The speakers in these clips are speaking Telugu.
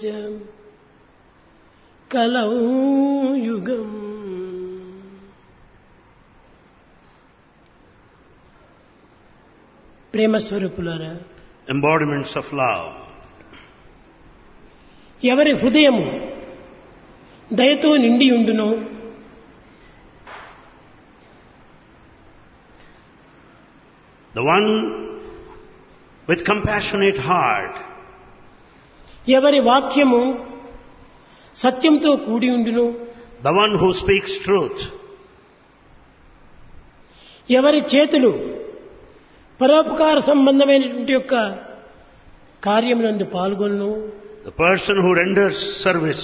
కలౌ యుగం ప్రేమ స్వరూపులారా embodiments of love. ఎవరి హృదయము దయతో నిండి ఉండునో The one with compassionate heart, ఎవరి వాక్యము సత్యంతో కూడి ఉండును the one who speaks truth, ఎవరి చేతులు పరోపకార సంబంధమైనటువంటి యొక్క కార్యమునందు పాల్గొను the person who renders service,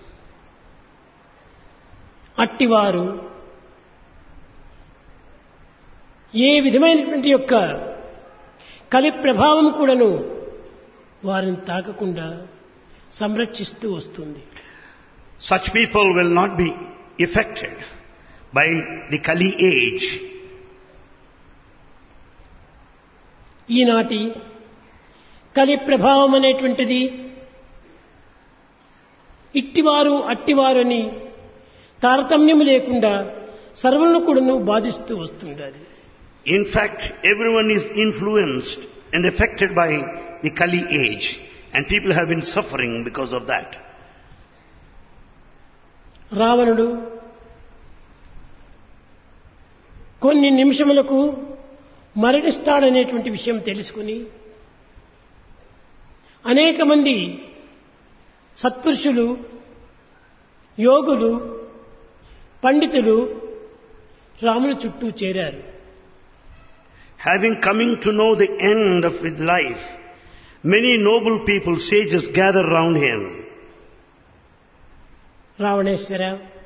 అట్టివారు ఏ విధమైనటువంటి యొక్క కలి ప్రభావం కూడాను వారిని తాకకుండా సంరక్షిస్తూ వస్తుంది such people will not be affected by the Kali age. ఈనాటి కలి ప్రభావం అనేటువంటిది ఇట్టివారు అట్టివారు అని తారతమ్యం లేకుండా సర్వులను కూడాను బాధిస్తూ వస్తుండాలి In fact, everyone is influenced and affected by the Kali age, and people have been suffering because of that. రావణుడు కొన్ని నిమిషములకు మరణిస్తాడనేటువంటి విషయం తెలుసుకుని అనేక మంది సత్పురుషులు యోగులు పండితులు రాముని చుట్టూ చేరారు Having coming to know the end of his life, many noble people, sages gather round him. రావణేశ్వర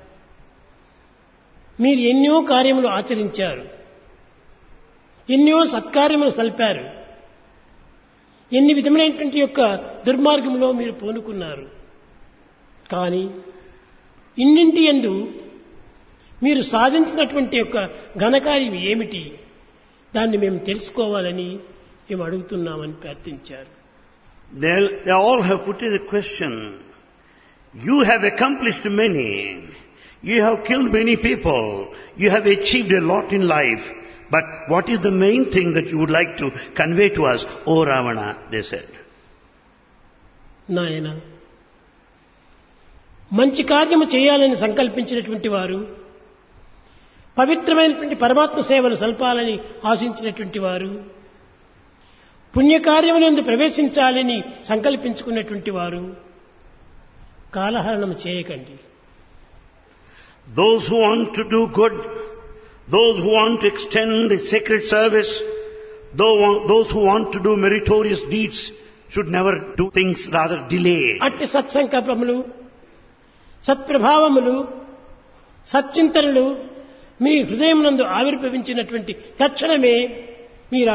మీరు ఎన్నో కార్యములు ఆచరించారు ఎన్నో సత్కార్యములు సల్పారు ఎన్ని విధమైనటువంటి యొక్క దుర్మార్గంలో మీరు పూనుకున్నారు కానీ ఇన్నింటి ఎందు మీరు సాధించినటువంటి యొక్క ఘనకార్యం ఏమిటి దాన్ని మేము తెలుసుకోవాలని మేము అడుగుతున్నామని ప్రార్థించారు They, they all have put in a question. You have accomplished many. You have killed many people. You have achieved a lot in life. But what is the main thing that you would like to convey to us, O Ravana? They said. నాయన మంచి కార్యము చేయాలని సంకల్పించినటువంటి వారు పవిత్రమైనటువంటి పరమాత్మ సేవలు సల్పాలని ఆశించినటువంటి వారు పుణ్యకార్యమునందు ప్రవేశించాలని సంకల్పించుకున్నటువంటి వారు కాలహరణం చేయకండి Those who want to do good, those who want to extend the sacred service, tho- those who want to do meritorious deeds should never do things, rather delay. అట్టి సత్సంకల్పములు సత్ప్రభావములు సచ్చింతనలు మీ హృదయమునందు ఆవిర్భవించినటువంటి తక్షణమే